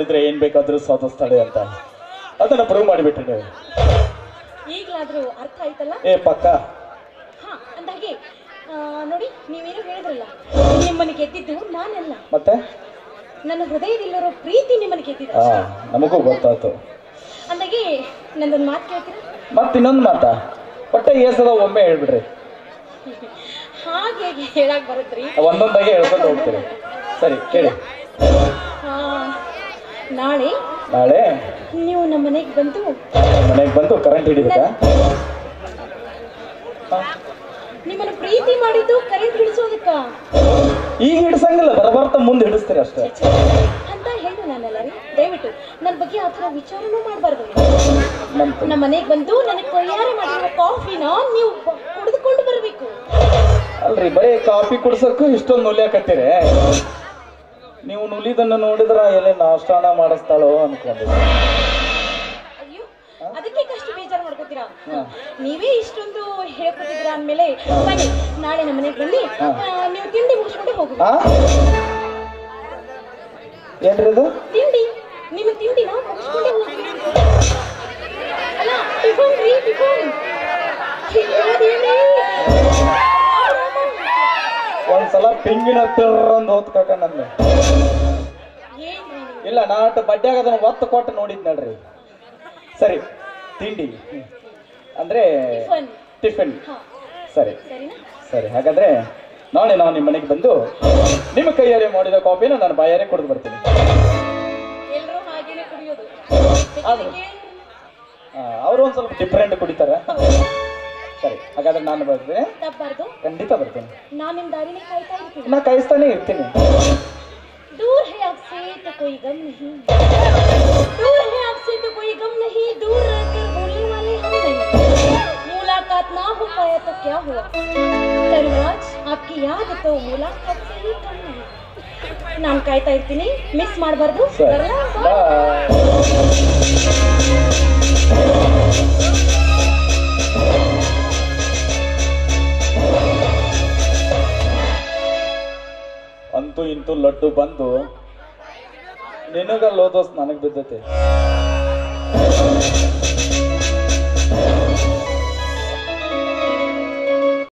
ನೋಡಿದ್ರೆ ಏನ್ ಬೇಕಾದ್ರೂ ಸಾಧಿಸ್ತಾಳೆ ಅಂತ ಅದನ್ನ ಪ್ರೂವ್ ಮಾಡಿಬಿಟ್ರಿ ನೀವು ಈಗಲಾದ್ರೂ ಅರ್ಥ ಆಯ್ತಲ್ಲ ಏ ಪಕ್ಕ ಹಾ ಅಂದಾಗೆ ಆ, ನೋಡಿ ನೀವೇನು ಹೇಳಿದ್ರಲ್ಲ ನಿಮ್ಮನ್ನ ಗೆದ್ದಿದ್ದು ನಾನಲ್ಲ ಮತ್ತೆ ನನ್ನ ಹೃದಯದಲ್ಲಿರೋ ಪ್ರೀತಿ ನಿಮ್ಮನ್ನ ಗೆದ್ದಿದ್ದು ಹಾ ನಮಗೂ ಗೊತ್ತಾಯ್ತು ಅಂದಾಗೆ ನಂದೊಂದು ಮಾತು ಕೇಳ್ತೀರಾ ಮತ್ ಇನ್ನೊಂದು ಮಾತಾ ಹೊಟ್ಟೆ ಏಸದ ಒಮ್ಮೆ ಹೇಳ್ಬಿಡ್ರಿ ಹಾಗೆ ಹೇಳಕ್ ಬರುತ್ತ್ರಿ ಒಂದೊಂದಾಗಿ ಹೇಳ್ಕೊಂಡು ಹೋಗ್ತೀರಿ ಸರಿ ಕೇಳಿ ಆ, ನಾಳೆ ನಾಳೆ ನೀವು ನಮ್ಮ ಮನೆಗೆ ಬಂದು ಮನೆಗೆ ಬಂದು ಕರೆಂಟ್ ಹಿಡಿಬೇಕಾ ನಿಮ್ಮನ್ನು ಪ್ರೀತಿ ಮಾಡಿದ್ದು ಕರೆಂಟ್ ಹಿಡಿಸೋದಕ್ಕ ಈಗ ಹಿಡ್ಸಂಗಿಲ್ಲ ಬರಬರ್ತ ಮುಂದೆ ಹಿಡಿಸ್ತೀರಿ ಅಷ್ಟೇ ಅಂತ ಹೇಳು ನಾನಲ್ಲ ರೀ ದಯವಿಟ್ಟು ನನ್ನ ಬಗ್ಗೆ ಆ ಥರ ವಿಚಾರನೂ ಮಾಡಬಾರ್ದು ನಂಬ್ತೀನಿ. ನಮ್ಮ ಮನೆಗೆ ಬಂದು ನನಗೆ ಕೈಯಾರೆ ಮಾಡಿರೋ ಕಾಫಿನ ನೀವು ಬ- ಕುಡಿದುಕೊಂಡು ಬರಬೇಕು ಅಲ್ರಿ ಬರೀ ಕಾಫಿ ಕುಡ್ಸಕ್ಕೂ ಇಷ್ಟೊಂದು ನುಲಿಯಾಕತ್ತೀರಿ ನೀವು ನುಲಿದನ್ನು ನೋಡಿದ್ರ ಎಲ್ಲಿ ನಾಷ್ಟಾನ ಮಾಡಿಸ್ತಾಳೋ ಅನ್ಕೊಂಡಿದ್ದೆ ಅಯ್ಯೋ ಅದಕ್ಕೆ ಕಷ್ಟ ಬೇಜಾರು ಮಾಡ್ಕೋತೀರಾ ನೀವೇ ಇಷ್ಟೊಂದು ಹೇಳ್ಕೊತಿದ್ದೀರಾ ಅಂದಮೇಲೆ ಬನ್ನಿ ನಾಳೆ ನಮ್ಮ ಮನೆಗೆ ಬನ್ನಿ ಆ, ನೀವು ತಿಂಡಿ ಮುಗಿಸ್ಕೊಂಡೆ ಹೋಗಿ ಆ ಏನ್ರಿ ಇದು ತಿಂಡಿ ನಿಮ್ಮ ತಿಂಡಿನ ಮುಗಿಸ್ಕೊಂಡೆ ಹೋಗಿ ಅಲ್ಲ ಟಿಫನ್ ರೀ ಟಿಫನ್ ಅಯ್ಯೋ ದೇವ್ರೇ. ಒಂದ್ಸಲ ಪಿಂಗಿನ ತಿರ್ರಂದ್ ಹೊತ್ಕಾಕ ನಂದು ಏನ್ರಿ ನೀವು? ಇಲ್ಲ ನಾಟ್ ಬಡ್ಡ್ಯಾಗ ಅದನ್ನ ಒತ್ತು ಕೊಟ್ಟು ನೋಡಿದ್ ನೋಡ್ರಿ ಸರಿ ತಿಂಡಿ ಹ್ಮ್. ಅಂದ್ರೆ ಟಿಫನ್ ಟಿಫಿನ್ ಹಾ ಸರಿ ಸರಿನಾ ಸರಿ ಹಾಗಾದ್ರೆ ನಾಳೆ ನಾವು ನಿಮ್ಮ ಮನೆಗೆ ಬಂದು ನಿಮ್ಮ ಕೈಯಾರೆ ಮಾಡಿದ ಕಾಫಿನ ನಾನು ಬಾಯಾರೆ ಕುಡಿದು ಬರ್ತೀನಿ ಎಲ್ಲರೂ ಹಾಗೇನೆ ಕುಡಿಯೋದು ಅದು. ಅವರು ಒಂದ್ ಸ್ವಲ್ಪ ಡಿಫ್ರೆಂಟ್ ಕುಡಿತಾರ ಸರಿ ಹಾಗಾದ್ರೆ ನಾನು ಬರ್ತೀನಿ ತಪ್ಪಬಾರ್ದು ಖಂಡಿತ ಬರ್ತೀನಿ ನಾನು ನಿಮ್ಮ ದಾರಿನೇ ಕಾಯ್ತಾ ಇರ್ತೀನಿ ನಾ ಕಾಯಿಸ್ತಾನೆ ಇರ್ತೀನಿ दूर है आपसे तो कोई गम नहीं दूर है आपसे तो कोई गम नहीं दूर रहकर बोलने वाले हम नहीं मुलाकात ना हो पाया तो क्या हुआ करूँ आज आपकी याद तो मुलाकात से ही कम नहीं ನಾನು ಕಾಯ್ತಾ ಇರ್ತೀನಿ ಮಿಸ್ ಮಾಡಬಾರ್ದು ಸರಿ ಬಾಯ್ ಅಂತೂ ಇಂತೂ ಲಡ್ಡು ಬಂದು ನಿನಗ ಲೋದೋಸ್ ನನಗ್ ಬಿದ್ದತೆ